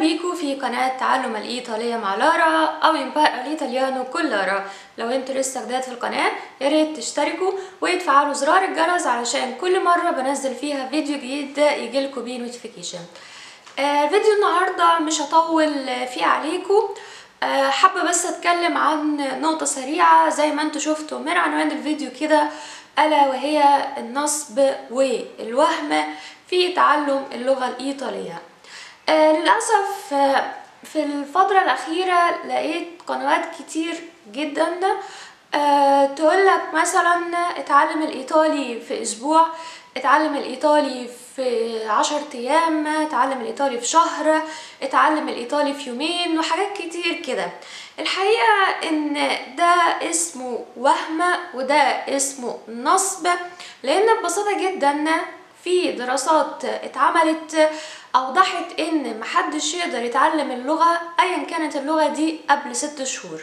بيكم في قناة تعلم الإيطالية مع لارا أو إمبارا الإيطاليانو كل لارا لو انتوا لسه جداد في القناة ياريت تشتركوا وتفعلوا زرار الجرس علشان كل مرة بنزل فيها فيديو جديد يجيلكوا بيه نوتيفيكيشن آه فيديو النهاردة مش هطول فيه عليكم آه حابة بس أتكلم عن نقطة سريعة زي ما انتوا شفتوا من عنوان الفيديو كده ألا وهي النصب والوهم في تعلم اللغة الإيطالية آه للأسف آه في الفترة الأخيرة لقيت قنوات كتير جدا آه تقولك مثلا اتعلم الإيطالي في أسبوع اتعلم الإيطالي في عشر أيام اتعلم الإيطالي في شهر اتعلم الإيطالي في يومين وحاجات كتير كده الحقيقة ان ده اسمه وهم وده اسمه نصب لان ببساطة جدا في دراسات اتعملت اوضحت ان محدش يقدر يتعلم اللغة ايا كانت اللغة دي قبل ست شهور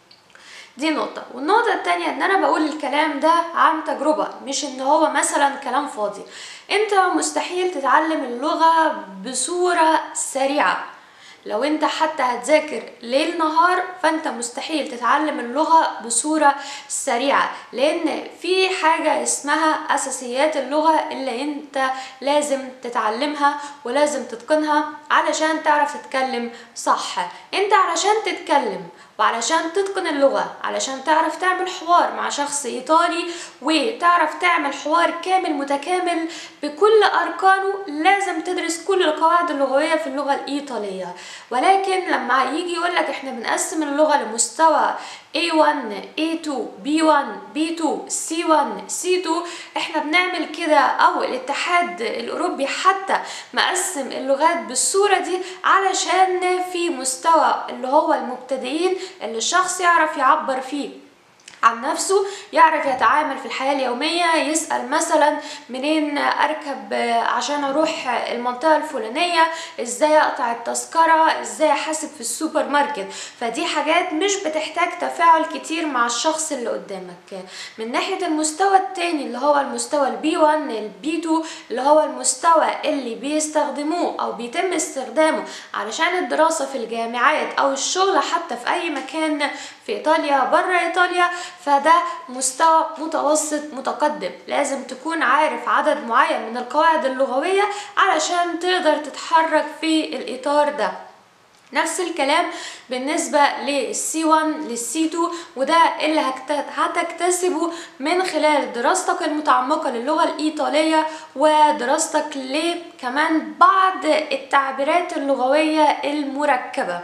دي نقطة والنقطة التانية ان انا بقول الكلام ده عن تجربة مش ان هو مثلا كلام فاضي انت مستحيل تتعلم اللغة بصورة سريعة لو انت حتى هتذاكر ليل نهار فانت مستحيل تتعلم اللغة بصورة سريعة لان في حاجة اسمها اساسيات اللغة اللي انت لازم تتعلمها ولازم تتقنها علشان تعرف تتكلم صح انت علشان تتكلم وعلشان تتقن اللغة علشان تعرف تعمل حوار مع شخص إيطالي وتعرف تعمل حوار كامل متكامل بكل أركانه لازم تدرس كل القواعد اللغوية في اللغة الإيطالية ولكن لما يجي يقولك احنا بنقسم اللغة لمستوى A1 A2 B1 B2 C1 C2 احنا بنعمل كده او الاتحاد الاوروبي حتى مقسم اللغات بالصورة دي علشان في مستوى اللي هو المبتدئين اللي الشخص يعرف يعبر فيه عن نفسه يعرف يتعامل في الحياة اليومية يسأل مثلا منين أركب عشان أروح المنطقة الفلانية إزاي أقطع التذكرة إزاي أحاسب في السوبر ماركت فدي حاجات مش بتحتاج تفاعل كتير مع الشخص اللي قدامك من ناحية المستوى التاني اللي هو المستوى البي 1 البي 2 اللي هو المستوى اللي بيستخدموه أو بيتم استخدامه علشان الدراسة في الجامعات أو الشغل حتى في أي مكان في إيطاليا بره إيطاليا فده مستوى متوسط متقدم لازم تكون عارف عدد معين من القواعد اللغوية علشان تقدر تتحرك في الإطار ده نفس الكلام بالنسبة للسي 1 للسي 2 وده اللي هتكتسبه من خلال دراستك المتعمقة للغة الإيطالية ودراستك لكمان بعض التعبيرات اللغوية المركبة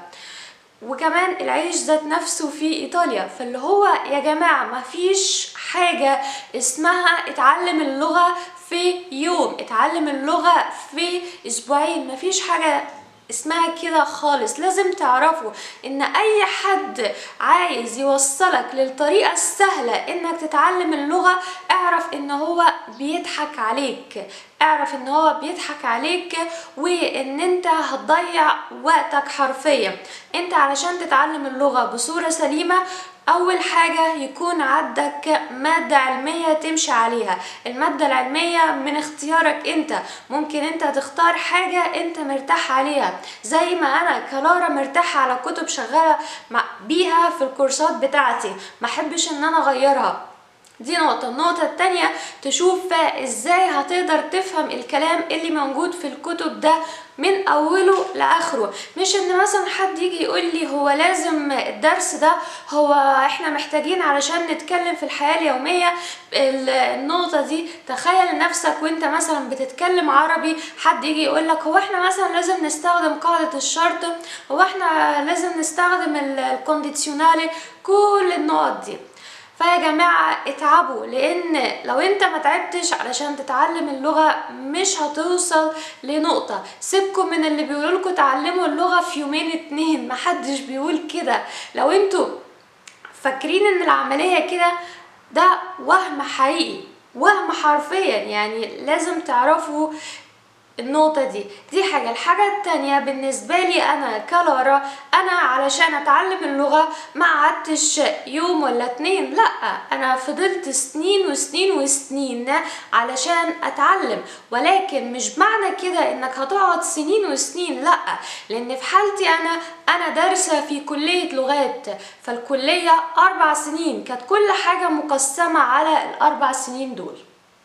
وكمان العيش ذات نفسه في ايطاليا فاللي هو يا جماعه مفيش حاجه اسمها اتعلم اللغه في يوم اتعلم اللغه في اسبوعين مفيش حاجه اسمها كده خالص لازم تعرفوا ان اي حد عايز يوصلك للطريقة السهلة انك تتعلم اللغة اعرف ان هو بيضحك عليك اعرف ان هو بيضحك عليك وان انت هتضيع وقتك حرفيا انت علشان تتعلم اللغة بصورة سليمة اول حاجة يكون عندك مادة علمية تمشي عليها المادة العلمية من اختيارك انت ممكن انت تختار حاجة انت مرتاح عليها زي ما انا كلارا مرتاحة على كتب شغالة بيها في الكورسات بتاعتي محبش ان انا اغيرها دي نقطة النقطة التانية تشوف ازاي هتقدر تفهم الكلام اللي موجود في الكتب ده من اوله لاخره مش ان مثلا حد يجي يقول لي هو لازم الدرس ده هو احنا محتاجين علشان نتكلم في الحياة اليومية النقطة دي تخيل نفسك وانت مثلا بتتكلم عربي حد يجي يقول لك هو احنا مثلا لازم نستخدم قاعدة الشرط هو احنا لازم نستخدم الكونديشنالي كل النقط دي فيا جماعة اتعبوا لان لو انت ما تعبتش علشان تتعلم اللغة مش هتوصل لنقطة سيبكم من اللي بيقولولكوا تعلموا اللغة في يومين اتنين محدش بيقول كده لو انتوا فاكرين ان العملية كده ده وهم حقيقي وهم حرفيا يعني لازم تعرفوا النقطة دي دي حاجة الحاجة التانية بالنسبة لي أنا كلارا أنا علشان أتعلم اللغة ما قعدتش يوم ولا اتنين لأ أنا فضلت سنين وسنين وسنين علشان أتعلم ولكن مش معنى كده إنك هتقعد سنين وسنين لأ لأن في حالتي أنا أنا دارسة في كلية لغات فالكلية أربع سنين كانت كل حاجة مقسمة على الأربع سنين دول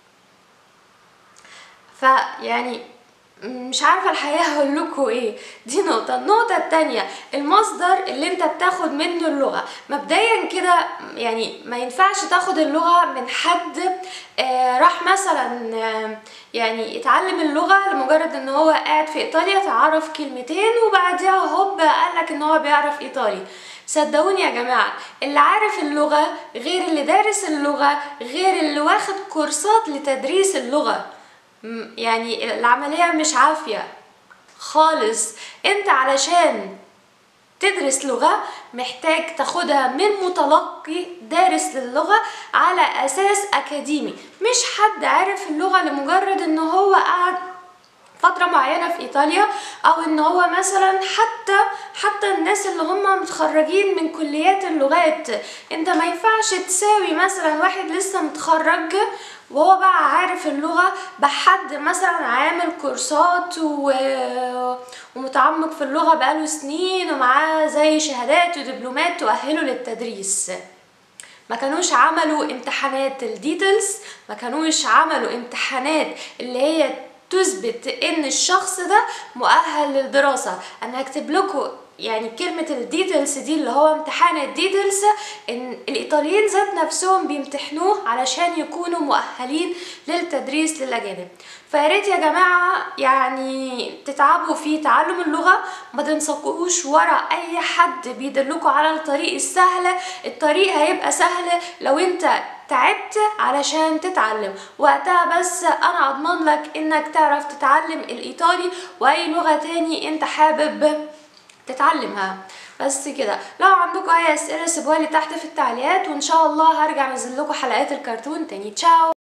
فيعني مش عارفة الحقيقة هقول لكم ايه دي نقطة النقطة التانية المصدر اللي انت بتاخد منه اللغة مبدئيا كده يعني ما ينفعش تاخد اللغة من حد آه راح مثلا آه يعني يتعلم اللغة لمجرد ان هو قاعد في ايطاليا تعرف كلمتين وبعدها هوب قالك ان هو بيعرف ايطالي صدقوني يا جماعة اللي عارف اللغة غير اللي دارس اللغة غير اللي واخد كورسات لتدريس اللغة يعني العملية مش عافية خالص انت علشان تدرس لغة محتاج تاخدها من متلقي دارس للغة على أساس أكاديمي مش حد عارف اللغة لمجرد ان هو قاعد فترة معينة في إيطاليا أو إن هو مثلا حتى حتى الناس اللي هم متخرجين من كليات اللغات أنت ما ينفعش تساوي مثلا واحد لسه متخرج وهو بقى عارف اللغة بحد مثلا عامل كورسات و... ومتعمق في اللغة بقاله سنين ومعاه زي شهادات ودبلومات تؤهله للتدريس ما كانوش عملوا امتحانات الديتيلز ما كانوش عملوا امتحانات اللي هي تثبت ان الشخص ده مؤهل للدراسة انا هكتب لكم يعني كلمة الديتيلز دي اللي هو امتحان الديتيلز ان الايطاليين ذات نفسهم بيمتحنوه علشان يكونوا مؤهلين للتدريس للاجانب فياريت يا جماعة يعني تتعبوا في تعلم اللغة ما تنسقوش ورا اي حد بيدلكوا على الطريق السهل الطريق هيبقى سهل لو انت تعبت علشان تتعلم وقتها بس انا اضمن لك انك تعرف تتعلم الايطالي واي لغة تاني انت حابب تتعلمها بس كده لو عندكم اي اسئله سيبوها لي تحت في التعليقات وان شاء الله هرجع انزل لكم حلقات الكرتون تاني تشاو